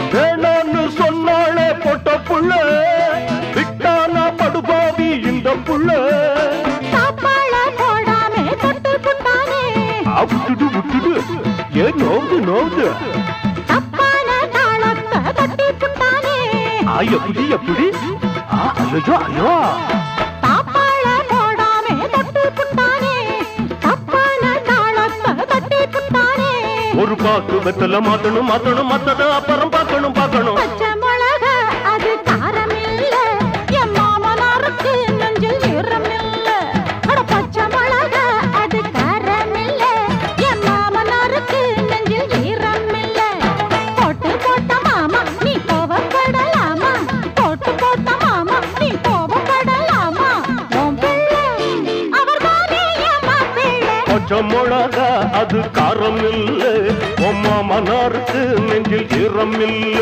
வேணான்னு சொன்னாலே பொட்ட புள்ள விட்டானா படுபாவி இந்த புள்ள சாப்பாட போடாம தொட்டு புட்டானே ஆ, விட்டுடு விட்டுடு ஏன் நோவுது நோவுது தப்பான தாளத்தை தட்டி புட்டானே ஆ எப்படி எப்படி ஆ ஐயோ ஐயோ சாப்பாட போடாம தொட்டு புட்டானே தப்பான தாளத்தை தட்டி புட்டானே ஒரு பாக்கு வெத்தல மாத்தணும் மாத்தணும் மத்தத அப்புறம் பார்க்கணும் பார்க்கணும் பச்சை மிளகா அது காரம் இல்ல என் மாமனாருக்கு நெஞ்சில் ஈரம் இல்ல அட பச்சை மிளகா அது காரம் இல்ல என் மாமனாருக்கு நெஞ்சில் ஈரம் இல்ல போட்டு போட்ட மாமா நீ கோவப்படலாமா போட்டு போட்ட மாமா நீ கோவப்படலாமா உன் பிள்ளை அவர் தானே என் மாப்பிள்ளை பச்சை மிளகா அது காரம் இல்ல உம்மா மனாருக்கு நெஞ்சில் ஈரம் இல்ல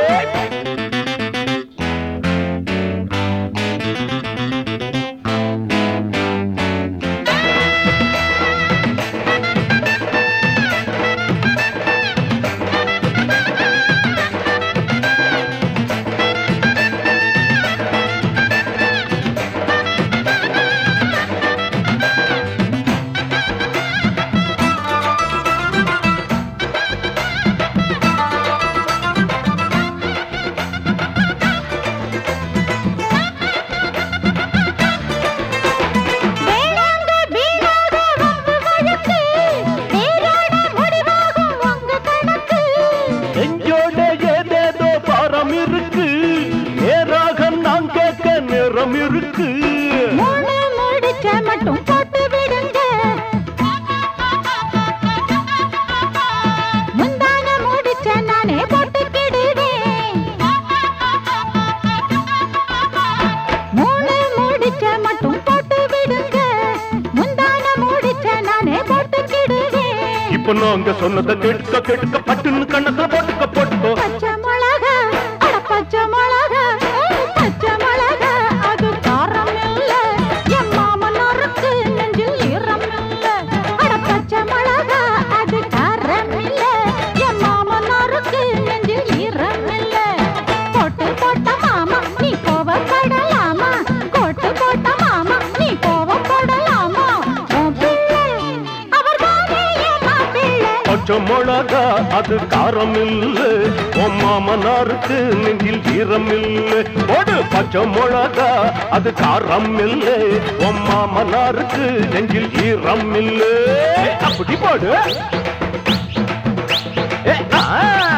வேளாங்க வீணாக வம்பு வழக்கு வேறாட முடிவாகும் உங்க கணக்கு நெஞ்சோட ஏதேதோ பாரம் இருக்கு நேராக நான் கேட்க நேரம் இருக்கு மூணு முடிச்ச மட்டும் போட்டு விடுங்க முந்தான முடிச்ச நானே போட்டுக்கிடுவேன் மூணு முடிச்ச மட்டும் போட்டு விடுங்க முந்தான முடிச்ச நானே போட்டுக்கிடுவேன் இப்ப நாங்க சொன்னதை கேட்டுக்க கேட்டுக்க பட்டுன்னு கண்ணத்துல போட்டுக்க போட்டுக்கோ பச்சை மிளகா அட பச்சை மிளகா ஏய், பச்சை மிளகா அது காரம் இல்ல என் மாமனாருக்கு நெஞ்சில் ஈரம் இல்ல அட பச்சை மிளகா அது காரம் இல்ல என் மாமனாருக்கு நெஞ்சில் ஈரம் இல்ல போட்டு போட்ட மாமா நீ கோவப்படலாமா கோட்டு போட்ட மாமா நீ கோவப்படலாமா உன் பிள்ளை அவர் தானே என் மாப்பிள்ளை பச்சை மிளகா அது காரம் இல்ல உன் மாமனாருக்கு நெஞ்சில் ஈரம் இல்ல போடு பச்சை மிளகா அது காரம் இல்ல உன் மாமனாருக்கு நெஞ்சில் ஈரம் இல்ல அப்படி போடு ஏ, ஆ